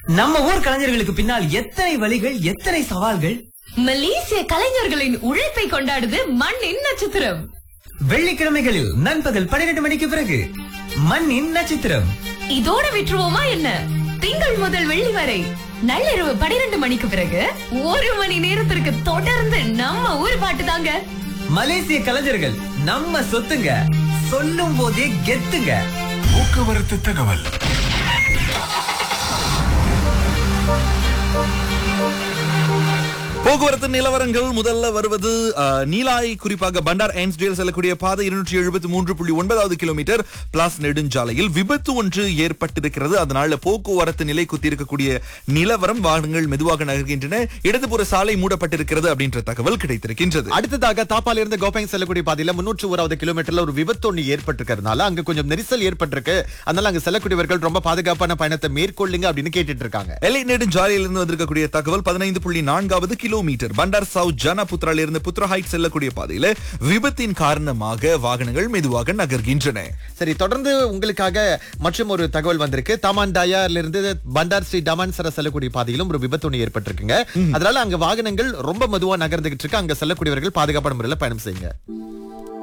நம்ம ஊர் கலைஞர்களுக்கு பின்னால் எத்தனை வழிகள் எத்தனை சவால்கள் மலேசிய கலைஞர்களின் உழைப்பை கொண்டாடுது மண்ணின் நட்சத்திரம் வெள்ளிக்கிழமைகளில் நண்பகல் பன்னிரண்டு மணிக்கு பிறகு மண்ணின் நட்சத்திரம் இதோட விட்டுருவோமா என்ன திங்கள் முதல் வெள்ளி வரை நள்ளிரவு பனிரெண்டு மணிக்கு பிறகு ஒரு மணி நேரத்திற்கு தொடர்ந்து நம்ம ஊர் பாட்டு தாங்க மலேசிய கலைஞர்கள் நம்ம சொத்துங்க சொல்லும் போதே கெத்துங்க போக்குவரத்து தகவல் போக்குவரத்து நிலவரங்கள் முதல்ல வருவது அஹ், நீலாய் குறிப்பாக பண்டார் ஐன்ஸ்டேல் செல்லக்கூடிய பாதை இருநூற்றி எழுபத்தி மூன்று புள்ளி ஒன்பதாவது கிலோமீட்டர் பிளஸ் நெடுஞ்சாலையில் விபத்து ஒன்று ஏற்பட்டிருக்கிறது அதனால போக்குவரத்து நிலை குத்தியிருக்கக்கூடிய நிலவரம் வாகனங்கள் மெதுவாக நகர்கின்றன இடதுபுற சாலை மூடப்பட்டிருக்கிறது அப்படின்ற தகவல் கிடைத்திருக்கின்றது அடுத்ததாக தாப்பால இருந்து கோப்பைங் செல்லக்கூடிய பாதையில முன்னூற்று ஓராவது கிலோமீட்டர்ல ஒரு விபத்து ஒண்ணு ஏற்பட்டிருக்கிறதுனால அங்க கொஞ்சம் நெரிசல் ஏற்பட்டிருக்கு அதனால அங்க செல்லக்கூடியவர்கள் ரொம்ப பாதுகாப்பான பயணத்தை மேற்கொள்ளுங்க அப்படின்னு கேட்டுட்டு இருக்காங்க எல்லை நெடுஞ்சாலையிலிருந்து வந்திருக்கக்கூடிய தகவல் பதினைந்து புள்ளி நான்காவது கிலோமீட்டர் பண்டார் சவுத் ஜனபுத்ரால இருந்து புத்ரா ஹைட் செல்லக்கூடிய பாதையில விபத்தின் காரணமாக வாகனங்கள் மெதுவாக நகர்கின்றன சரி தொடர்ந்து உங்களுக்காக மற்றும் ஒரு தகவல் வந்திருக்கு தாமான் டயார்ல இருந்து பண்டார் ஸ்ரீ டமான்சர செல்லக்கூடிய பாதையிலும் ஒரு விபத்து ஒண்ணு ஏற்பட்டிருக்குங்க அதனால அங்க வாகனங்கள் ரொம்ப மெதுவா நகர்ந்துகிட்டு இருக்கு அங்க செல்லக்கூடியவர்கள் பாதுகாப்பான முறையில் பயணம் செய்யுங்க